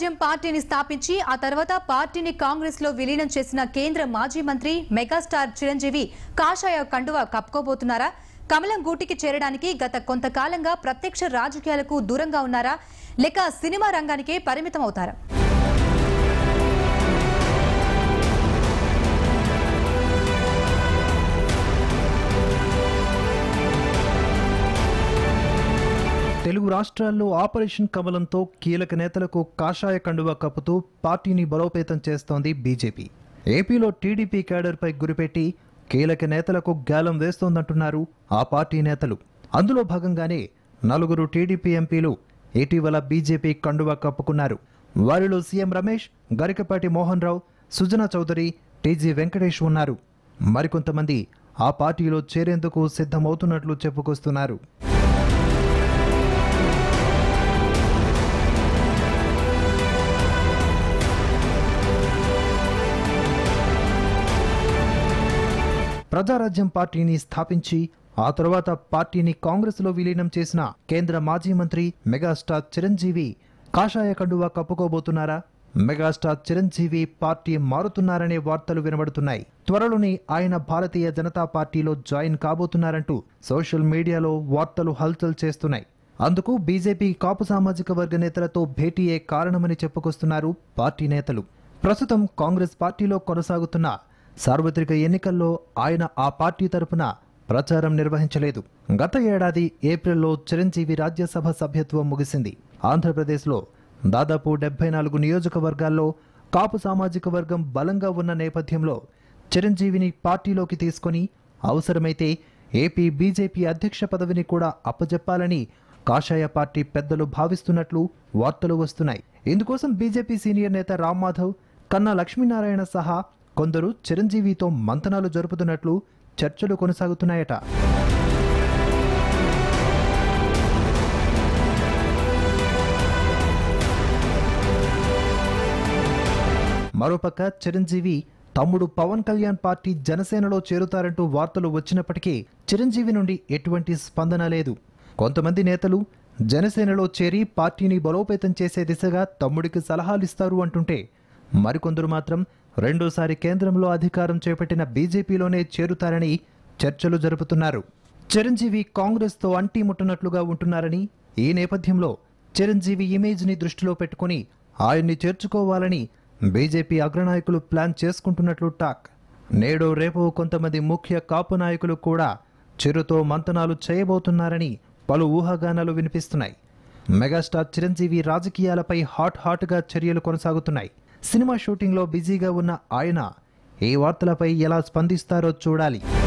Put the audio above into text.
ప్రజారాజ్యం పార్టీని స్థాపించి ఆ తర్వాత పార్టీని కాంగ్రెస్ లో విలీనం చేసిన కేంద్ర మాజీ మంత్రి మెగాస్టార్ చిరంజీవి కాషాయ కండువ కప్పుకోబోతున్నారా కమలం గూటికి చేరడానికి గత కొంతకాలంగా ప్రత్యక్ష రాజకీయాలకు దూరంగా ఉన్నారా లేక సినిమా రంగానికే పరిమితం అవుతారా తెలుగు రాష్ట్రాల్లో ఆపరేషన్ కమలంతో కీలక నేతలకు కాషాయ కండువ కప్పుతూ పార్టీని బలోపేతం చేస్తోంది బీజేపీ ఏపీలో టీడీపీ క్యాడర్పై గురిపెట్టి కీలక నేతలకు గాలం వేస్తోందంటున్నారు ఆ పార్టీ నేతలు అందులో భాగంగానే నలుగురు టీడీపీ ఎంపీలు ఇటీవల బీజేపీ కండువ కప్పుకున్నారు వారిలో సీఎం రమేష్ గరికపాటి మోహన్ రావు సుజనా చౌదరి టీజీ వెంకటేష్ ఉన్నారు మరికొంతమంది ఆ పార్టీలో చేరేందుకు సిద్ధమవుతున్నట్లు చెప్పుకొస్తున్నారు ప్రజారాజ్యం పార్టీని స్థాపించి ఆ తరువాత పార్టీని కాంగ్రెస్లో విలీనం చేసిన కేంద్ర మాజీ మంత్రి మెగాస్టార్ చిరంజీవి కాషాయ కండువా కప్పుకోబోతున్నారా మెగాస్టార్ చిరంజీవి పార్టీ మారుతున్నారనే వార్తలు వినబడుతున్నాయి త్వరలోనే ఆయన భారతీయ జనతా పార్టీలో జాయిన్ కాబోతున్నారంటూ సోషల్ మీడియాలో వార్తలు హల్చల్ చేస్తున్నాయి అందుకు బీజేపీ కాపు సామాజిక వర్గ నేతలతో భేటీయే కారణమని చెప్పుకొస్తున్నారు పార్టీ నేతలు ప్రస్తుతం కాంగ్రెస్ పార్టీలో కొనసాగుతున్న సార్వత్రిక ఎన్నికల్లో ఆయన ఆ పార్టీ తరపున ప్రచారం నిర్వహించలేదు గత ఏడాది ఏప్రిల్లో చిరంజీవి రాజ్యసభ సభ్యత్వం ముగిసింది ఆంధ్రప్రదేశ్లో దాదాపు డెబ్బై నాలుగు నియోజకవర్గాల్లో కాపు సామాజిక వర్గం బలంగా ఉన్న నేపథ్యంలో చిరంజీవిని పార్టీలోకి తీసుకొని అవసరమైతే ఏపీ బీజేపీ అధ్యక్ష పదవిని కూడా అప్పజెప్పాలని కాషాయ పార్టీ పెద్దలు భావిస్తున్నట్లు వార్తలు వస్తున్నాయి ఇందుకోసం బీజేపీ సీనియర్ నేత రామ్ మాధవ్ కన్నా లక్ష్మీనారాయణ సహా కొందరు చిరంజీవితో మంతనాలు జరుపుతున్నట్లు చర్చలు కొనసాగుతున్నాయట మరోపక్క చిరంజీవి తమ్ముడు పవన్ కళ్యాణ్ పార్టీ జనసేనలో చేరుతారంటూ వార్తలు వచ్చినప్పటికీ చిరంజీవి నుండి ఎటువంటి స్పందన లేదు కొంతమంది నేతలు జనసేనలో చేరి పార్టీని బలోపేతం చేసే దిశగా తమ్ముడికి సలహాలిస్తారు అంటుంటే మరికొందరు మాత్రం రెండోసారి కేంద్రంలో అధికారం చేపట్టిన బీజేపీలోనే చేరుతారని చర్చలు జరుపుతున్నారు చిరంజీవి కాంగ్రెస్తో అంటీ ముట్టనట్లుగా ఉంటున్నారని ఈ నేపథ్యంలో చిరంజీవి ఇమేజ్ని దృష్టిలో పెట్టుకుని ఆయన్ని చేర్చుకోవాలని బీజేపీ అగ్రనాయకులు ప్లాన్ చేసుకుంటున్నట్లు టాక్ నేడు రేపు కొంతమంది ముఖ్య కాపు నాయకులు కూడా చిరుతో మంతనాలు చేయబోతున్నారని పలు ఊహాగానాలు వినిపిస్తున్నాయి మెగాస్టార్ చిరంజీవి రాజకీయాలపై హాట్ హాట్గా చర్యలు కొనసాగుతున్నాయి సినిమా షూటింగ్లో బిజీగా ఉన్న ఆయన ఈ వార్తలపై ఎలా స్పందిస్తారో చూడాలి